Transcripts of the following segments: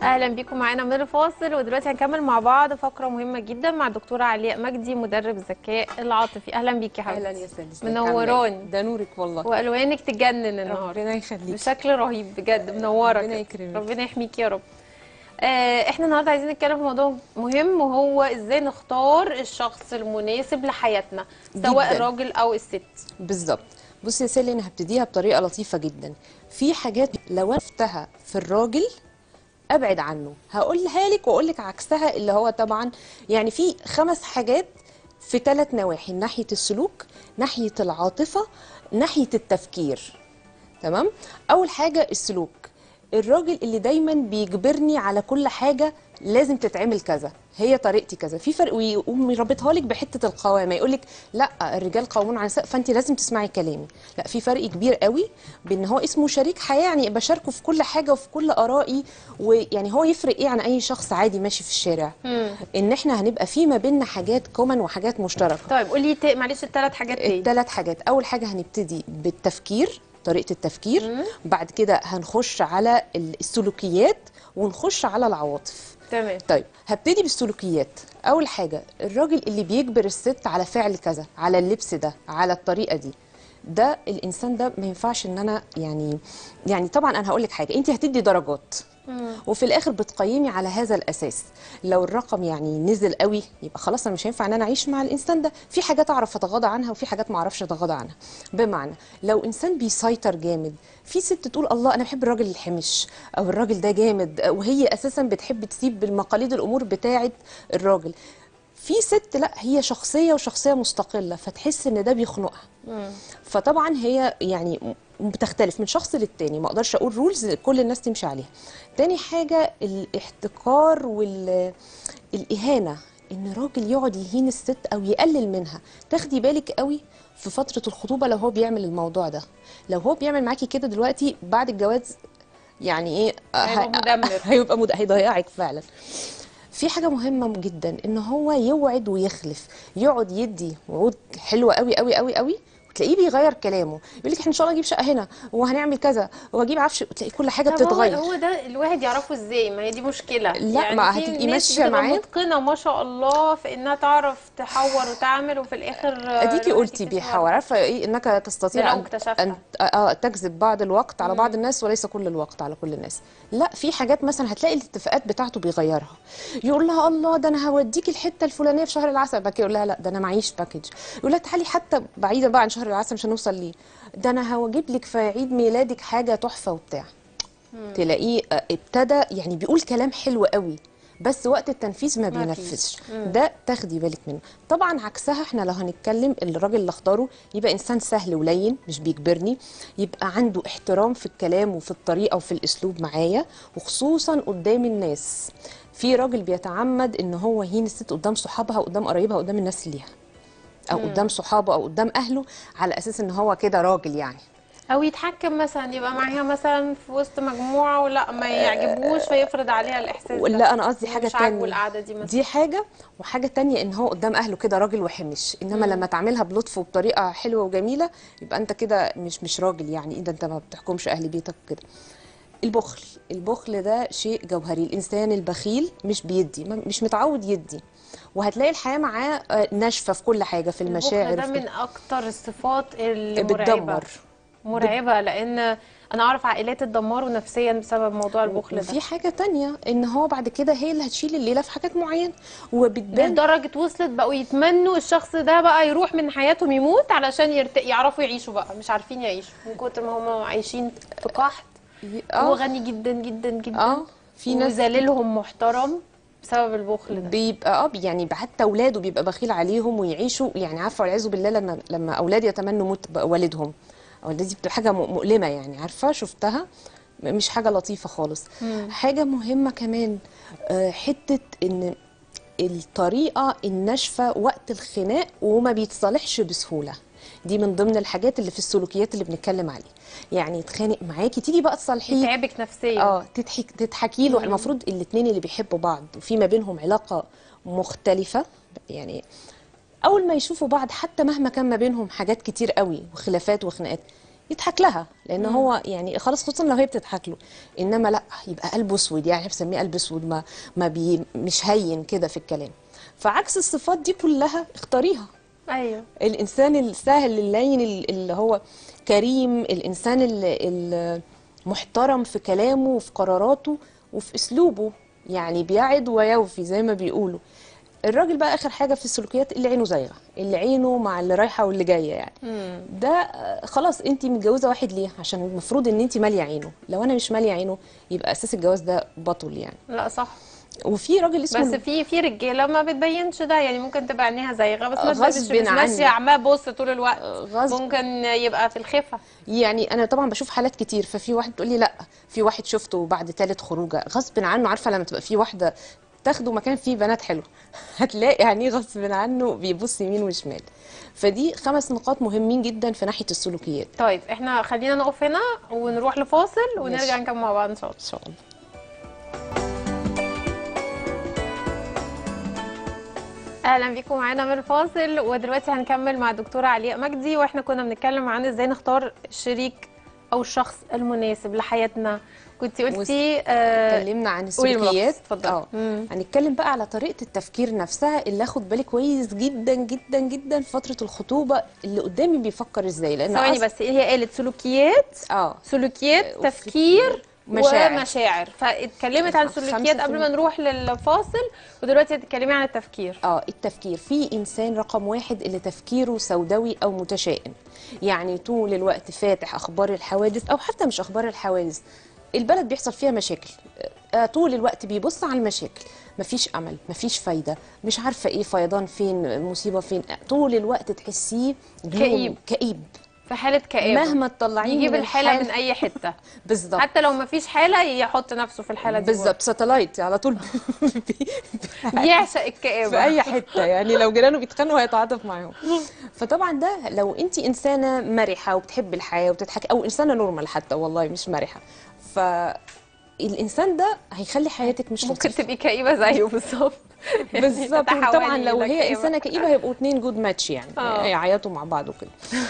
اهلا بيكم معانا من الفاصل ودلوقتي هنكمل مع بعض فقره مهمه جدا مع الدكتوره علياء مجدي مدرب الذكاء العاطفي اهلا بيكي يا حبيبتي اهلا يا سالي ازيك؟ منوراني. عاملة إيه؟ ده نورك والله والوانك تجنن النهارده ربنا يخليك بشكل رهيب بجد منوره ربنا كده. يكرمك. ربنا يحميكي يا رب آه، احنا النهارده عايزين نتكلم في موضوع مهم وهو ازاي نختار الشخص المناسب لحياتنا سواء جداً. الراجل او الست بالظبط بصي يا سالي انا هبتديها بطريقه لطيفه جدا في حاجات لو انا شفتها في الراجل ابعد عنه هقولها لك واقول لك عكسها اللي هو طبعا يعني في خمس حاجات في ثلاث نواحي ناحيه السلوك ناحيه العاطفه ناحيه التفكير تمام اول حاجه السلوك الراجل اللي دايما بيجبرني على كل حاجه لازم تتعمل كذا هي طريقتي كذا في فرق ويقوم يربطها لك بحته القوامه يقول لك لا الرجال قوامون على النساء فانت لازم تسمعي كلامي لا في فرق كبير قوي بان هو اسمه شريك حياه يعني بشاركه في كل حاجه وفي كل ارائي ويعني هو يفرق ايه عن اي شخص عادي ماشي في الشارع ان احنا هنبقى في ما بيننا حاجات كومن وحاجات مشتركه طيب قولي ت- معلش الثلاث حاجات تاني الثلاث حاجات اول حاجه هنبتدي بالتفكير طريقه التفكير بعد كده هنخش على السلوكيات ونخش على العواطف تمام طيب هبتدي بالسلوكيات اول حاجه الراجل اللي بيجبر الست على فعل كذا على اللبس ده على الطريقه دي ده الانسان ده ما ينفعش ان انا يعني يعني طبعا انا هقول لك حاجه انت هتدي درجات وفي الاخر بتقيمي على هذا الاساس لو الرقم يعني نزل قوي يبقى خلاص انا مش هينفع ان انا اعيش مع الانسان ده في حاجات اعرف اتغاضى عنها وفي حاجات ما اعرفش اتغاضى عنها بمعنى لو انسان بيسيطر جامد في ست تقول الله انا بحب الراجل الحمش او الراجل ده جامد وهي اساسا بتحب تسيب بالمقاليد الامور بتاعه الراجل في ست لا هي شخصيه وشخصيه مستقله فتحس ان ده بيخنقها فطبعا هي يعني م- بتختلف من شخص للتاني ما اقدرش اقول رولز كل الناس تمشي عليها تاني حاجه الاحتكار والاهانه ان راجل يقعد يهين الست او يقلل منها تاخدي بالك قوي في فتره الخطوبه لو هو بيعمل الموضوع ده لو هو بيعمل معاكي كده دلوقتي بعد الجواز يعني ايه هيبقى ه- مدمر. هيبقى مد... هيضيعك فعلا في حاجه مهمه جدا ان هو يوعد ويخلف يقعد يدي وعود حلوه قوي قوي قوي قوي وتلاقيه بيغير كلامه يقول لك احنا ان شاء الله نجيب شقه هنا وهنعمل كذا وهجيب عفش تلاقي كل حاجه طب هو بتتغير هو ده الواحد يعرفه ازاي ما هي دي مشكله لا، ما في هتبقي ناس ماشية بتبقى معاه. متقنه ما شاء الله في انها تعرف تحور وتعمل وفي الاخر آه، اديكي الواحد قلتي يكتشف بيحاول عارفه ايه انك ده تستطيع لو ان اكتشفتها. ان اه تجذب بعض الوقت على بعض الناس وليس كل الوقت على كل الناس لا في حاجات مثلا هتلاقي الاتفاقات بتاعته بيغيرها يقول لها الله ده انا هوديكي الحته الفلانيه في شهر العسل بعد كده يقول لها لا ده انا معيش باكج يقول لها تعالي حتى بعيده بقى عن شهر العسل مش هنوصل ليه ده انا هجيب لك في عيد ميلادك حاجه تحفه وبتاع تلاقيه آه، ابتدى يعني بيقول كلام حلو قوي بس وقت التنفيذ ما ما بينفذش ده تاخدي بالك منه طبعا عكسها احنا لو هنتكلم الراجل اللي اختاره يبقى انسان سهل ولين مش بيجبرني يبقى عنده احترام في الكلام وفي الطريقه وفي الاسلوب معايا وخصوصا قدام الناس في راجل بيتعمد ان هو يهين الست قدام صحابها وقدام قرايبها وقدام الناس اللي ليها او قدام صحابه او قدام اهله على اساس ان هو كده راجل يعني او يتحكم مثلا يبقى معاها مثلا في وسط مجموعه ولا ما يعجبوش فيفرض عليها الاحساس ده لا انا قصدي هو حاجه مش عاجبه تانية القعده دي مثلا دي حاجه وحاجه تانية ان هو قدام اهله كده راجل وحمش انما لما تعملها بلطف وبطريقه حلوه وجميله يبقى انت كده مش مش راجل يعني ايه ده انت ما بتحكمش اهل بيتك كده البخل البخل ده شيء جوهري الانسان البخيل مش بيدي ما- مش متعود يدي وهتلاقي الحياه معاه آه، ناشفه في كل حاجه في المشاعر البخل ده في من اكتر الصفات اللي مرعبه بتدمر مرعبه لان انا اعرف عائلات اتدمروا نفسيا بسبب موضوع البخل ده وفي حاجه تانية ان هو بعد كده هي اللي هتشيل الليله في حاجات معينه وبتبان لدرجه وصلت بقوا يتمنوا الشخص ده بقى يروح من حياتهم يموت علشان يرت... يعرفوا يعيشوا بقى مش عارفين يعيشوا من كتر ما هم عايشين في قحط هو اه غني جدا جدا جدا اه في ناس وذليلهم محترم بسبب البخل ده بيبقى اه يعني حتى اولاده بيبقى بخيل عليهم ويعيشوا يعني عارفه والعياذ بالله لما لما اولاد يتمنوا موت بقى والدهم او دي بتبقى حاجه م- مؤلمه يعني عارفه شفتها م- مش حاجه لطيفه خالص حاجه مهمه كمان آه، حته ان الطريقه الناشفه وقت الخناق وما بيتصالحش بسهوله دي من ضمن الحاجات اللي في السلوكيات اللي بنتكلم عليها يعني يتخانق معاكي تيجي بقى تصالحيه يتعبك نفسيا اه تضحك تضحكي له المفروض الاثنين اللي بيحبوا بعض وفي ما بينهم علاقه مختلفه يعني اول ما يشوفوا بعض حتى مهما كان ما بينهم حاجات كتير قوي وخلافات وخناقات يضحك لها لان هو يعني خلاص خصوصا لو هي بتضحك له انما لا يبقى قلبه اسود يعني احنا بنسميه قلب اسود ما ما بي مش هين كده في الكلام فعكس الصفات دي كلها اختاريها ايوه الانسان السهل اللين اللي هو كريم الانسان ال- المحترم في كلامه وفي قراراته وفي اسلوبه يعني بيعد ويوفي زي ما بيقولوا الراجل بقى اخر حاجه في السلوكيات اللي عينه زايغه اللي عينه مع اللي رايحه واللي جايه يعني ده آه، خلاص انت متجوزه واحد ليه عشان المفروض ان انت ماليه عينه لو انا مش ماليه عينه يبقى اساس الجواز ده بطل يعني لا صح وفي راجل اسمه بس في في رجاله ما بتبينش ده يعني ممكن تبقى عينيها زايغه بس مش غصب مش, مش ماشيه عنك. عمال بص طول الوقت غصب ممكن يبقى في الخفه يعني انا طبعا بشوف حالات كتير ففي واحد تقول لي لا في واحد شفته بعد ثالث خروجه غصب عنه عارفه لما تبقى في واحده تاخده مكان فيه بنات حلوه هتلاقي يعني غصب عنه بيبص يمين وشمال فدي خمس نقاط مهمين جدا في ناحيه السلوكيات طيب احنا خلينا نقف هنا ونروح لفاصل ونرجع ماشي. نكمل مع بعض ان شاء الله ان شاء الله اهلا بيكم معانا من الفاصل ودلوقتي هنكمل مع الدكتوره علياء مجدي واحنا كنا بنتكلم عن ازاي نختار الشريك او الشخص المناسب لحياتنا كنت قلتي آه اتكلمنا عن قولي الملخص، السلوكيات اتفضلي. اه مم. هنتكلم بقى على طريقه التفكير نفسها اللي اخد بالي كويس جدا جدا جدا في فتره الخطوبه اللي قدامي بيفكر ازاي لان ثواني أص- بس هي قالت سلوكيات اه سلوكيات وفي- تفكير مشاعر. ومشاعر فاتكلمت عن خمسة سلوكيات في قبل ما المية. نروح للفاصل ودلوقتي هتتكلمي عن التفكير اه التفكير في انسان رقم واحد اللي تفكيره سوداوي او متشائم يعني طول الوقت فاتح اخبار الحوادث او حتى مش اخبار الحوادث البلد بيحصل فيها مشاكل آه طول الوقت بيبص على المشاكل مفيش امل مفيش فايده مش عارفه ايه فيضان فين مصيبه فين آه، طول الوقت تحسيه gloom، كئيب. كئيب في حالة كآبة مهما تطلعيه يجيب من الحالة الحال- من أي حتة بالظبط حتى لو ما فيش حالة يحط نفسه في الحالة دي بالظبط ساتلايت على طول بي- برضه. يعشق الكآبة في اي حته يعني لو جيرانه بيتخانقوا هيتعاطف معاهم فطبعا ده لو انت انسانه مرحه وبتحب الحياه وبتضحكي او انسانه نورمال حتى والله مش مرحه فالانسان ده هيخلي حياتك مش ممكن لطيفة. تبقي كئيبة زيه بالظبط يعني بالظبط تتحولي طبعا لو إلى هي كئيبة. انسانه كئيبه هيبقوا اتنين جود ماتش يعني آه. يعيطوا مع بعض وكده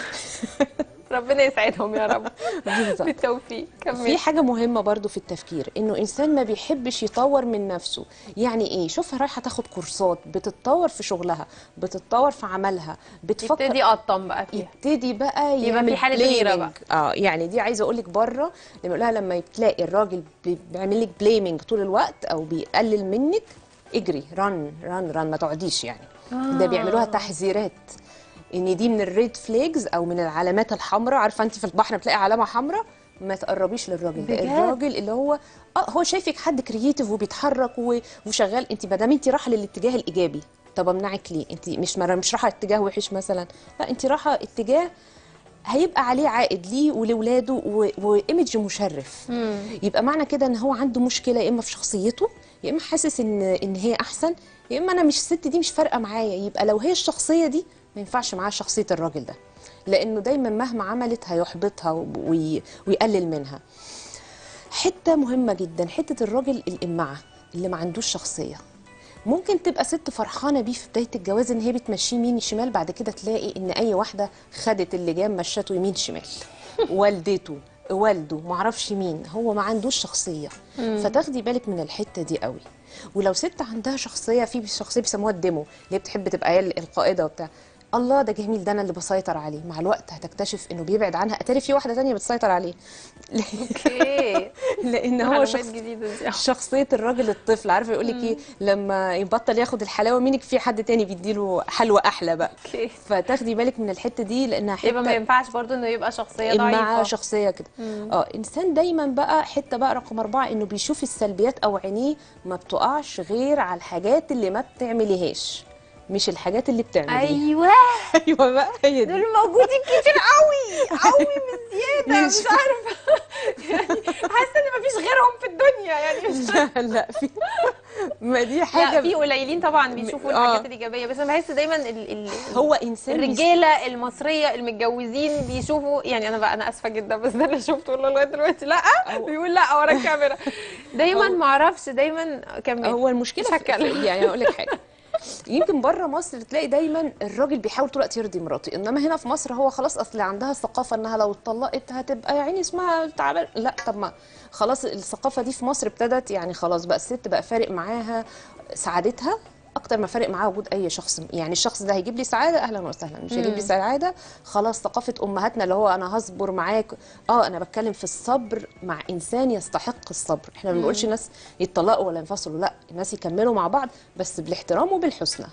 ربنا يسعدهم يا رب بالظبط بالتوفيق في كملي حاجة مهمة برضو في التفكير انه انسان ما بيحبش يطور من نفسه يعني ايه شوفها رايحة تاخد كورسات بتتطور في شغلها بتتطور في عملها بتفكر يبتدي يقطم بقى فيها يبتدي بقى يبقى يعمل في حالة غيرة blaming. بقى. اه يعني دي عايزه اقول لك بره لما يقولها لما تلاقي الراجل بي- بيعمل لك بليمنج طول الوقت او بيقلل منك اجري رن رن رن ما تقعديش يعني ده بيعملوها تحذيرات ان دي من الريد فليجز او من العلامات الحمراء عارفه انت في البحر بتلاقي علامه حمراء ما تقربيش للراجل ده بجد؟ الراجل اللي هو اه هو شايفك حد كرييتيف وبيتحرك و- وشغال انت ما دام انت رايحه للاتجاه الايجابي طب امنعك ليه انت مش مرة مش رايحه اتجاه وحش مثلا لا انت رايحه اتجاه هيبقى عليه عائد ليه ولاولاده و- وايمج مشرف يبقى معنى كده ان هو عنده مشكله يا اما في شخصيته يا اما حاسس ان ان هي احسن يا اما انا مش الست دي مش فارقه معايا يبقى لو هي الشخصيه دي ما ينفعش معاها شخصيه الراجل ده لانه دايما مهما عملت هيحبطها وي- ويقلل منها حته مهمه جدا حته الراجل الامعه اللي ما عندوش شخصيه ممكن تبقى ست فرحانه بيه في بدايه الجواز ان هي بتمشيه يمين شمال بعد كده تلاقي ان اي واحده خدت اللجام مشته يمين شمال والدته والده معرفش مين هو ما عندوش شخصيه فتاخدي بالك من الحته دي قوي ولو ست عندها شخصيه في شخصيه بيسموها الديمو اللي هي بتحب تبقى هي القائده وبتاع الله ده جميل ده انا اللي بسيطر عليه مع الوقت هتكتشف انه بيبعد عنها اتاري في واحده تانية بتسيطر عليه اوكي لان هو معلومات شخص جديدة دي شخصية الراجل الطفل عارفه يقول لك ايه لما يبطل ياخد الحلاوه منك في حد تاني بيديله حلوى احلى بقى اوكي فتاخدي بالك من الحته دي لانها يبقى ما حته ينفعش برضو انه يبقى شخصية مع ضعيفة شخصيه كده اه انسان دايما بقى حته بقى رقم أربعة انه بيشوف السلبيات او عينيه ما بتقعش غير على الحاجات اللي ما بتعمليهاش مش الحاجات اللي بتعمليها ايوه ايوه بقى هي دي دول موجودين كتير قوي قوي بزياده مش- مش عارفه يعني حاسه ان مفيش غيرهم في الدنيا يعني مش لا لا في ما دي لا حاجه في قليلين طبعا بيشوفوا آه. الحاجات الايجابيه بس انا بحس دايما ال ال هو انسان بيس- الرجاله المصريه المتجوزين بيشوفوا يعني انا بقى انا اسفه جدا بس ده اللي شفته والله لغايه دلوقتي لا بيقول لا ورا الكاميرا دايما ما اعرفش دايما كمل هو المشكله مش في هتكلم. يعني اقول لك حاجه يمكن بره مصر تلاقي دايما الراجل بيحاول طول الوقت يرضي مراته انما هنا في مصر هو خلاص اصل عندها الثقافه انها لو اتطلقت هتبقى يا عيني اسمها تعبان لا طب ما خلاص الثقافه دي في مصر ابتدت يعني خلاص بقى الست بقى فارق معاها سعادتها اكتر ما فارق معاه وجود اي شخص يعني الشخص ده هيجيب لي سعاده اهلا وسهلا مش هيجيب لي سعاده خلاص ثقافه امهاتنا اللي هو انا هصبر معاك اه انا بتكلم في الصبر مع انسان يستحق الصبر احنا ما بنقولش ناس يتطلقوا ولا ينفصلوا لا الناس يكملوا مع بعض بس بالاحترام وبالحسنى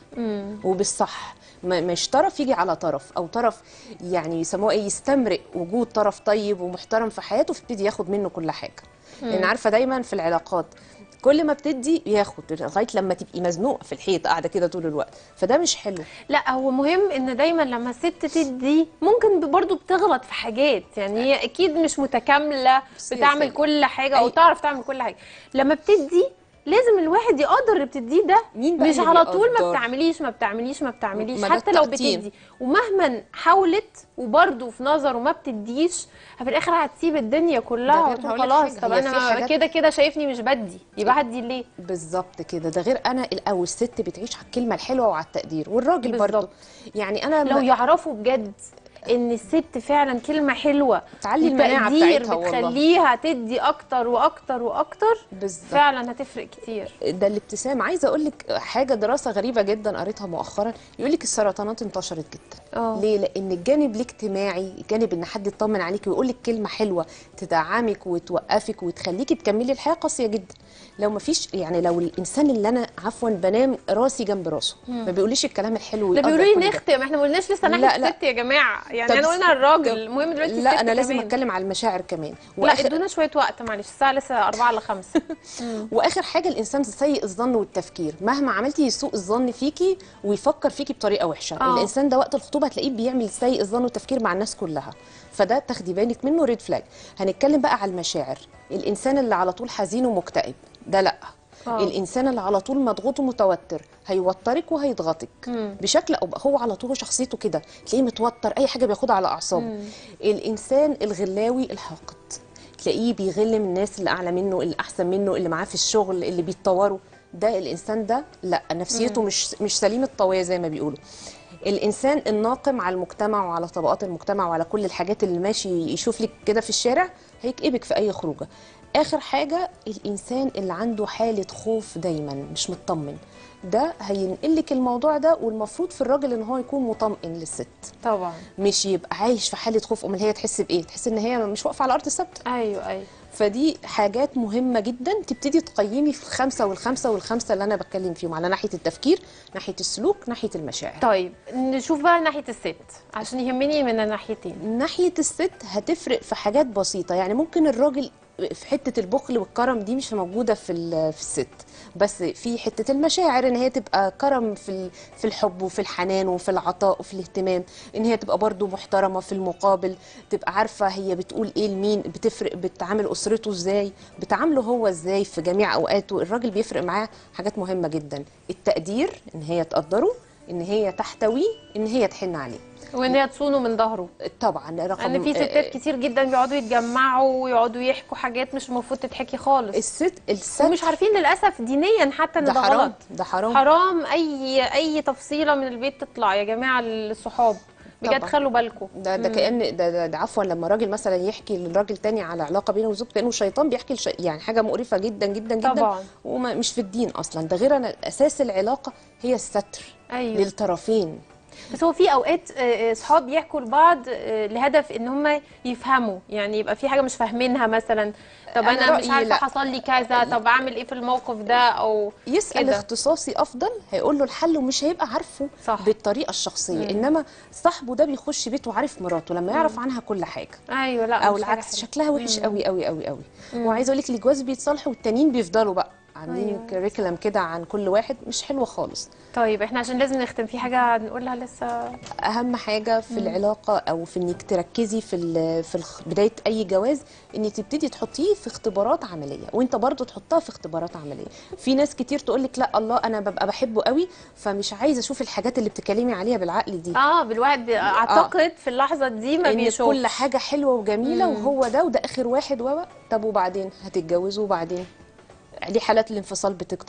وبالصح ما- مش طرف يجي على طرف او طرف يعني يسموه ايه يستمرئ وجود طرف طيب ومحترم في حياته فيبتدي ياخد منه كل حاجه لان عارفه دايما في العلاقات كل ما بتدي ياخد لغايه لما تبقي مزنوقه في الحيط قاعده كده طول الوقت فده مش حلو لا هو مهم ان دايما لما الست تدي ممكن برضو بتغلط في حاجات يعني هي اكيد مش متكامله بصي يا بتعمل سيدي. كل حاجه او أي- تعرف تعمل كل حاجه لما بتدي لازم الواحد يقدر اللي بتديه ده مين بقى مش اللي على طول ما بيقدر؟ بتعمليش ما بتعمليش ما بتعمليش ما ده حتى لو التقديم. بتدي ومهما حاولت وبرضه في نظره ما بتديش في الاخر هتسيب الدنيا ده كلها غير وتقول هقول لك خلاص حاجة، طب هي في انا حاجات- كده كده شايفني مش بدي يبقى هدي ليه بالظبط كده ده غير انا او الست بتعيش على الكلمه الحلوه وعلى التقدير والراجل برضه بالظبط. يعني انا لو ما- يعرفوا بجد ان الست فعلا كلمه حلوه تعلي المناعة وتقدير بتاعتها والله. بتخليها تدي اكتر واكتر واكتر بالظبط فعلا هتفرق كتير ده الابتسام عايزه اقول لك حاجه دراسه غريبه جدا قريتها مؤخرا يقول لك السرطانات انتشرت جدا اه. ليه لان الجانب الاجتماعي الجانب ان حد يطمن عليك ويقول لك كلمه حلوه تدعمك وتوقفك وتخليكي تكملي الحياه قاسيه جدا لو ما فيش يعني لو الانسان اللي انا عفوا بنام راسي جنب راسه ما بيقوليش الكلام الحلو ده ويقدر بيقولوا كل لي ده. نختم احنا ما قلناش لسه لا، ناحيه لا. الست يا جماعه يعني طب انا قلنا طب- الراجل المهم دلوقتي الست لا انا لازم كمان. اتكلم على المشاعر كمان لا وآخر- ادونا شويه وقت معلش الساعه لسه 4 ل 5 واخر حاجه الانسان سيء الظن والتفكير مهما عملتي يسوء الظن فيكي ويفكر فيكي بطريقه وحشه آه. الانسان ده وقت الخطوبه هتلاقيه بيعمل سيء الظن والتفكير مع الناس كلها فده تاخدي بالك منه ريد فلاج هنتكلم بقى على المشاعر الانسان اللي على طول حزين ومكتئب ده لا آه. الانسان اللي على طول مضغوط ومتوتر هيوترك وهيضغطك بشكل او هو على طول شخصيته كده تلاقيه متوتر اي حاجه بياخدها على اعصابه الانسان الغلاوي الحاقد تلاقيه بيغل من الناس اللي اعلى منه اللي احسن منه اللي معاه في الشغل اللي بيتطوروا ده الانسان ده لا نفسيته مش مش سليم الطويه زي ما بيقولوا الانسان الناقم على المجتمع وعلى طبقات المجتمع وعلى كل الحاجات اللي ماشي يشوف لك كده في الشارع هيكئبك في اي خروجه اخر حاجه الانسان اللي عنده حاله خوف دايما مش مطمن ده هينقلك الموضوع ده والمفروض في الراجل ان هو يكون مطمئن للست طبعا مش يبقى عايش في حاله خوف امال هي تحس بايه تحس ان هي مش واقفه على الارض ثابته ايوه ايوه فدي حاجات مهمة جدا تبتدي تقيمي في الخمسة والخمسة والخمسة اللي أنا بتكلم فيهم على ناحية التفكير ناحية السلوك ناحية المشاعر طيب نشوف بقى ناحيه الست عشان يهمني من الناحيتين ناحية الست هتفرق في حاجات بسيطة يعني ممكن الراجل في حتة البخل والكرم دي مش موجودة في ال- في الست بس في حتة المشاعر ان هي تبقى كرم في ال- في الحب وفي الحنان وفي العطاء وفي الاهتمام ان هي تبقى برضو محترمة في المقابل تبقى عارفة هي بتقول ايه لمين بتفرق بتعامل اسرته ازاي بتعامله هو ازاي في جميع اوقاته الراجل بيفرق معاه حاجات مهمة جدا التقدير ان هي تقدره ان هي تحتويه ان هي تحن عليه وان هي تصونه من ظهره طبعا رقم ان في ستات كتير جدا بيقعدوا يتجمعوا ويقعدوا يحكوا حاجات مش المفروض تتحكي خالص الست الست ومش عارفين للاسف دينيا حتى ان ده ده, حرام غلط ده حرام حرام اي اي تفصيله من البيت تطلع يا جماعه الصحاب بجد طبعا. خلوا بالكم ده ده كان ده, ده, ده عفوا لما راجل مثلا يحكي لراجل تاني على علاقه بينه وزوجته كانه شيطان بيحكي لش... يعني حاجه مقرفه جدا جدا جدا طبعا. ومش في الدين اصلا ده غير انا اساس العلاقه هي الستر ايوه للطرفين بس هو في اوقات آه، آه، صحاب يحكوا لبعض آه، لهدف ان هم يفهموا يعني يبقى في حاجه مش فاهمينها مثلا طب أنا انا, مش رأيي عارفه لا. حصل لي كذا طب اعمل ايه في الموقف ده او يسال كده. اختصاصي افضل هيقول له الحل ومش هيبقى عارفه صح. بالطريقه الشخصيه انما صاحبه ده بيخش بيته وعارف مراته لما يعرف عنها كل حاجه ايوه لا او مش حاجة العكس حلوة. شكلها وحش قوي قوي قوي قوي وعايزه اقول لك الجواز بيتصالحوا والتانيين بيفضلوا بقى عاملين أيوة. كريكلم كده عن كل واحد مش حلوه خالص طيب احنا عشان لازم نختم في حاجه هنقولها لسه اهم حاجه في العلاقه او في انك تركزي في ال- في الخ- بدايه اي جواز انك تبتدي تحطيه في اختبارات عمليه وانت برضو تحطها في اختبارات عمليه في ناس كتير تقول لك لا الله انا ببقى بحبه قوي فمش عايزه اشوف الحاجات اللي بتتكلمي عليها بالعقل دي اه بالواحد بي- اعتقد في اللحظه دي ما ان بيشوفش كل حاجه حلوه وجميله وهو ده وده اخر واحد و طب وبعدين هتتجوزوا وبعدين ليه حالات الانفصال بتكتر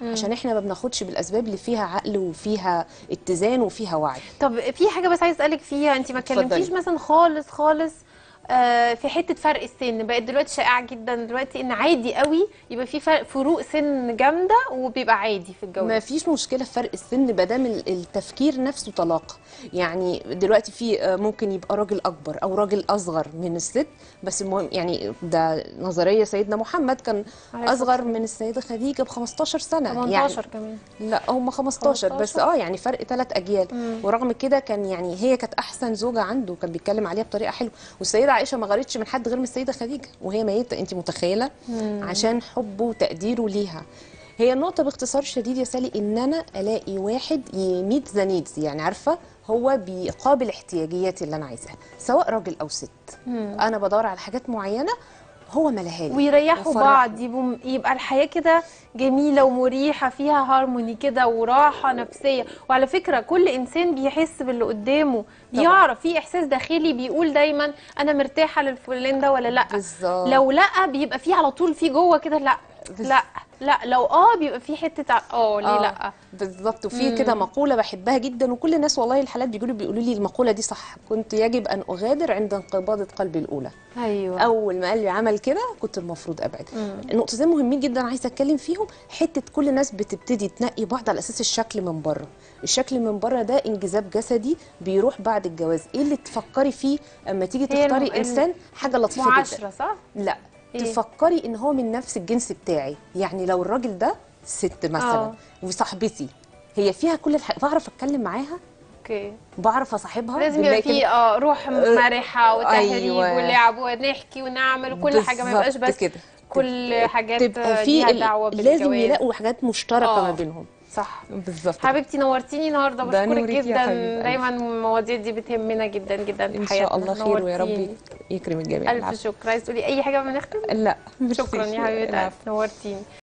عشان احنا ما بناخدش بالاسباب اللي فيها عقل وفيها اتزان وفيها وعي طب في حاجه بس عايز اسالك فيها انت ما اتفضلي. اتكلمتيش مثلا خالص خالص آه، في حته فرق السن بقت دلوقتي شائعه جدا دلوقتي ان عادي قوي يبقى في فرق فروق سن جامده وبيبقى عادي في الجواز ما فيش مشكله في فرق السن ما دام ال- التفكير نفسه طلاقه يعني دلوقتي في آه، ممكن يبقى راجل اكبر او راجل اصغر من الست بس المهم يعني ده نظريه سيدنا محمد كان عليه اصغر من السيده خديجه ب 15 سنه 18 كمان لا هم 15 بس 15. اه يعني فرق ثلاث اجيال ورغم كده كان يعني هي كانت احسن زوجه عنده كان بيتكلم عليها بطريقه حلوه والسيده عائشه ما غارتش من حد غير من السيده خديجه وهي ميته انت متخيله عشان حبه وتقديره ليها هي النقطة باختصار شديد يا سالي إن أنا ألاقي واحد يميت ذا نيدز يعني عارفة هو بيقابل احتياجياتي اللي أنا عايزاها سواء راجل أو ست أنا بدور على حاجات معينة هو ملهالي ويريحوا وفرحني. بعض يبقوا يبقى الحياه كده جميله ومريحه فيها هارموني كده وراحه نفسيه وعلى فكره كل انسان بيحس باللي قدامه بيعرف في احساس داخلي بيقول دايما انا مرتاحه للفلان ده ولا لا بالظبط. لو لا بيبقى في على طول في جوه كده لا بز- لا لا لو اه بيبقى في حته ع- اه ليه آه، لا بالظبط وفي كده مقوله بحبها جدا وكل الناس والله الحالات بيقولوا بيقولوا لي المقوله دي صح كنت يجب ان اغادر عند انقباضه قلبي الاولى ايوه اول ما قلبي عمل كده كنت المفروض ابعد نقطتين مهمين جدا عايزه اتكلم فيهم حته كل الناس بتبتدي تنقي بعض على اساس الشكل من بره الشكل من بره ده انجذاب جسدي بيروح بعد الجواز ايه اللي تفكري فيه اما تيجي هي تختاري الم- انسان حاجه لطيفه جدا معاشره صح لا إيه؟ تفكري ان هو من نفس الجنس بتاعي يعني لو الراجل ده ست مثلا آه. وصاحبتي هي فيها كل الحاجة بعرف اتكلم معاها اوكي بعرف اصاحبها لازم بنلاقي يبقى في كده- اه روح مرحه وتهريج أيوة. ولعب ونحكي ونعمل وكل حاجه ما يبقاش بالظبط بس كده. كل حاجات تبقى في ليها ال- دعوه لازم بالجواز. يلاقوا حاجات مشتركه آه. ما بينهم صح بالظبط حبيبتي نورتيني النهارده ده بشكرك نورك يا جدا حبيبة دايما المواضيع دي بتهمنا جدا جدا في ان حياتنا شاء الله خير ويا رب نورتيني. يكرم الجميع الف العفو. شكر عايز تقولي اي حاجه قبل ما نختم لا شكرا يا حبيبتي العفو. نورتيني